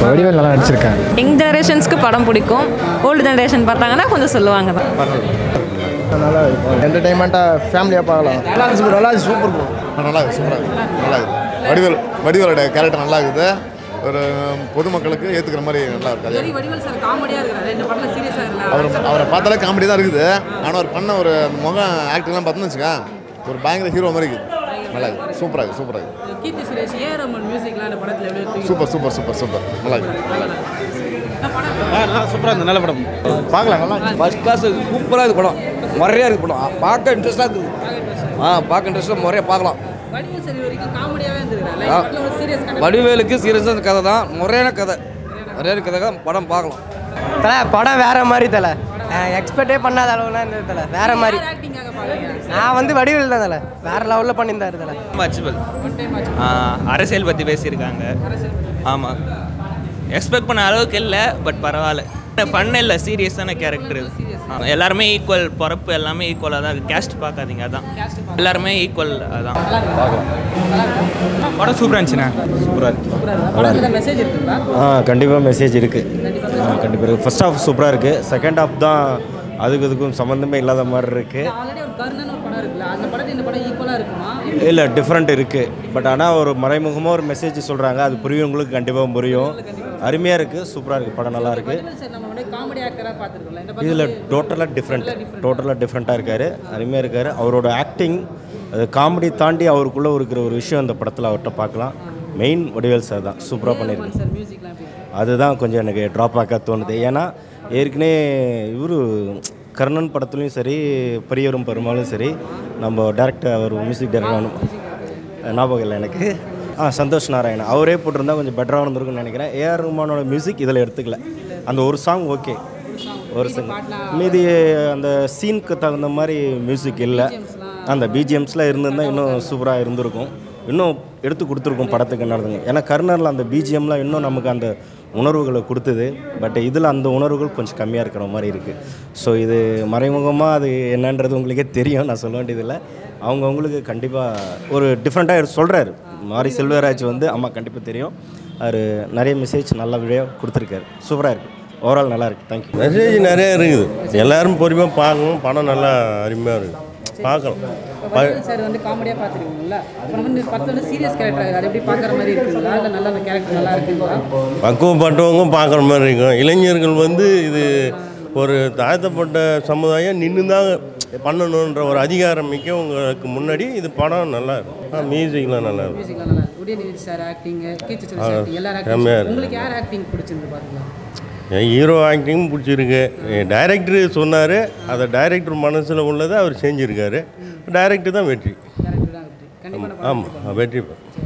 வடிவேல் நல்லா நடிச்சிருக்காங்க யங் ஜெனரேஷன்ஸ்க்கு படம் பிடிக்கும் ஓல்டு ஜெனரேஷன் பார்த்தாங்கன்னா கொஞ்சம் சொல்லுவாங்க தான் நல்லா இருக்கும் என்டர்டைன்மெண்ட்டாக ஃபேமிலியாக பார்க்கலாம் நல்லா இருந்துச்சு நல்லா இருந்துச்சு சூப்பர் ப்ரோ நல்லா இருக்குது சூப்பராக இருக்குது நல்லா இருக்குது வடிவேல் வடிவேலோட கேரக்டர் நல்லா இருக்குது ஒரு பொதுமக்களுக்கு ஏற்றுக்கிற மாதிரி நல்லா இருக்குது அது வடிவல் சார் காமெடியாக இருக்கிறாரு ரெண்டு படத்தில் சீரியஸாக அவர் அவரை பார்த்தாலே காமெடி தான் இருக்குது ஆனால் அவர் பண்ண ஒரு அந்த முகம் ஆக்டிங்லாம் பார்த்தோன்னு வச்சுக்கா ஒரு பயங்கர ஹீரோ மாதிரி இருக்குது நல்லா இருக்குது சூப்பராக இருக்குது சூப்பராக இருக்குது கீர்த்தி சுரேஷ் ஏ ரமன் மியூசிக்லாம் இந்த படத்தில் எப்படி தூக்கி சூப்பர் சூப்பர் சூப்பர் சூப்பர் நல்லா இருக்குது சூப்பராக இருந்தது நல்ல படம் பார்க்கலாம் நல்லா ஃபஸ்ட் கிளாஸ் சூப்பராக இருக்குது படம் முறையாக இருக்குது படம் பார்க்க இன்ட்ரெஸ்ட்டாக இருக்குது ஆ பார்க்க இன்ட்ரெஸ்ட்டாக முறையாக பார்க்கலாம் வடிவல் சார் இது வரைக்கும் காமெடியாகவே இருந்திருக்காரு ஆ. படத்தில் ஒரு சீரியஸ் வடிவேலுக்கு சீரியஸான கதை தான் முறையான கதை முறையான கதை தான் படம் பார்க்கலாம் தலை படம் வேற மாதிரி தலை எக்ஸ்பெக்டே பண்ணாத அளவுலாம் இருந்தது தலை வேற மாதிரி ஆக்டிங்காக பார்க்குறீங்க நான் வந்து வடிவில் தான் தலை வேற லெவலில் பண்ணியிருந்தாரு தலை அச்சீவல் அரசியல் பற்றி பேசியிருக்காங்க ஆமாம் எக்ஸ்பெக்ட் பண்ண அளவுக்கு இல்லை பட் பரவாயில்ல ஃபன் இல்லை சீரியஸான கேரக்டர் இது ஆ, எல்லாருமே ஈக்குவல் பிறப்பு எல்லாமே ஈக்குவலாக தான் இருக்குது கேஸ்ட் பார்க்காதீங்க அதான் எல்லாருமே ஈக்குவல் அதான் படம் சூப்பராக இருந்துச்சுண்ணே படத்தில் மெசேஜ் இருக்குங்களா ஆ கண்டிப்பாக மெசேஜ் இருக்குது ஆ கண்டிப்பாக இருக்குது ஃபர்ஸ்ட் ஹாஃப் சூப்பராக இருக்குது செகண்ட் ஹாஃப் தான் அதுக்கு இதுக்கும் சம்மந்தமே இல்லாத மாதிரி இருக்குது ஆல்ரெடி ஒரு கர்ணன் ஒரு படம் இருக்குல்ல அந்த படத்தில் இந்த படம் ஈக்குவலாக இருக்குமா இல்லை டிஃப்ரெண்ட் இருக்குது பட் ஆனால் ஒரு மறைமுகமாக ஒரு மெசேஜ் சொல்கிறாங்க அது புரியவங்களுக்கு கண்டிப்பாக புரியும் அருமையாக இருக்குது சூப்பராக இருக்குது படம் நல்லா இருக்குது வடிவேல் சார் நம்ம வந்து காமெடி ஆக்டராக பார்த்துருக்கோம்ல இந்த படம் இதில் டோட்டலாக டிஃப்ரெண்ட் டோட்டலாக டிஃப்ரெண்ட்டாக இருக்கார் அருமையாக இருக்கார் அவரோட ஆக்டிங் அது காமெடி தாண்டி அவருக்குள்ளே இருக்கிற ஒரு விஷயம் அந்த படத்தில் அவர்கிட்ட பார்க்கலாம் மெயின் வடிவேல் சார் தான் சூப்பராக பண்ணியிருக்கு சார் மியூசிக்லாம் எப்படி இருக்கு? அதுதான் கொஞ்சம் எனக்கு ட்ராபேக்காக தோணுது ஏன்னா ஏற்கனவே இவர் கர்ணன் படத்துலையும் சரி பெரியவரும் பெருமாளும் சரி நம்ம டேரக்டர் அவர் மியூசிக் டேரக்டர் ஞாபகம் இல்லை எனக்கு ஆ சந்தோஷ் நாராயணன் அவரே போட்டிருந்தா கொஞ்சம் பெட்டராக இருந்திருக்கும்னு நினைக்கிறேன் ஏஆர் ரஹ்மானோட மியூசிக் இதில் எடுத்துக்கல அந்த ஒரு சாங் ஓகே ஒரு சாங் மீதி அந்த சீனுக்கு தகுந்த மாதிரி மியூசிக் இல்லை அந்த பிஜிஎம்ஸ்லாம் இருந்திருந்தால் இன்னும் சூப்பராக இருந்திருக்கும் இன்னும் எடுத்து கொடுத்துருக்கும் படத்துக்கு நடந்துங்க ஏன்னா கர்ணரில் அந்த பிஜிஎம்லாம் இன்னும் நமக்கு அந்த உணர்வுகளை கொடுத்தது பட் இதில் அந்த உணர்வுகள் கொஞ்சம் கம்மியாக இருக்கிற மாதிரி இருக்குது ஸோ இது மறைமுகமாக அது என்னன்றது உங்களுக்கே தெரியும் நான் சொல்ல வேண்டியதில்லை அவங்கவுங்களுக்கு கண்டிப்பாக ஒரு டிஃப்ரெண்ட்டாக சொல்கிறாரு மாரி செல்வராஜ் வந்து ஆமாம் கண்டிப்பாக தெரியும் அவர் நிறைய மெசேஜ் நல்ல வீடியோ கொடுத்துருக்காரு சூப்பராக இருக்குது ஓவரால் நல்லா இருக்குது தேங்க்யூ மெசேஜ் நிறைய இருக்குது எல்லாரும் பொறுமையாக பார்க்கணும் படம் நல்லா அருமையாக இருக்குது பார்க்கலாம் வடிவேல் சார் வந்து காமெடியாக பார்த்துருக்கீங்களா அப்புறம் வந்து படத்தில் வந்து சீரியஸ் கேரக்டர் அது எப்படி பார்க்குற மாதிரி இருக்குங்களா இல்லை நல்லா அந்த கேரக்டர் நல்லா இருக்குங்களா பக்குவப்பட்டவங்க பார்க்குற மாதிரி இருக்கும் இளைஞர்கள் வந்து இது ஒரு தாழ்த்தப்பட்ட சமுதாயம் நின்று தான் பண்ணணுன்ற ஒரு அதிகாரம் மிக்கவங்களுக்கு முன்னாடி இது படம் நல்லா இருக்கும் மியூசிக்லாம் நல்லா இருக்கும் மியூசிக்லாம் நல்லா இருக்கு உதயநிதி சார் ஆக்டிங் கீர்த்தி சுரேஷ் ஆ, ஆக்டிங் எல்லாரும் செம்மையா ஆக்டிங் இருக்கு. உங்களுக்கு யார் ஆக்டிங் பிடிச்சிருந்து பார்த்தீங்களா என் ஹீரோ ஆக்டிங்கும் பிடிச்சிருக்கு டைரக்டர் சொன்னார் அதை டைரக்டர் மனசில் உள்ளதை அவர் செஞ்சுருக்காரு டைரக்டர் தான் வெற்றி கேரக்டர் தான் வெற்றி கண்டிப்பாக ஆமாம் வெற்றி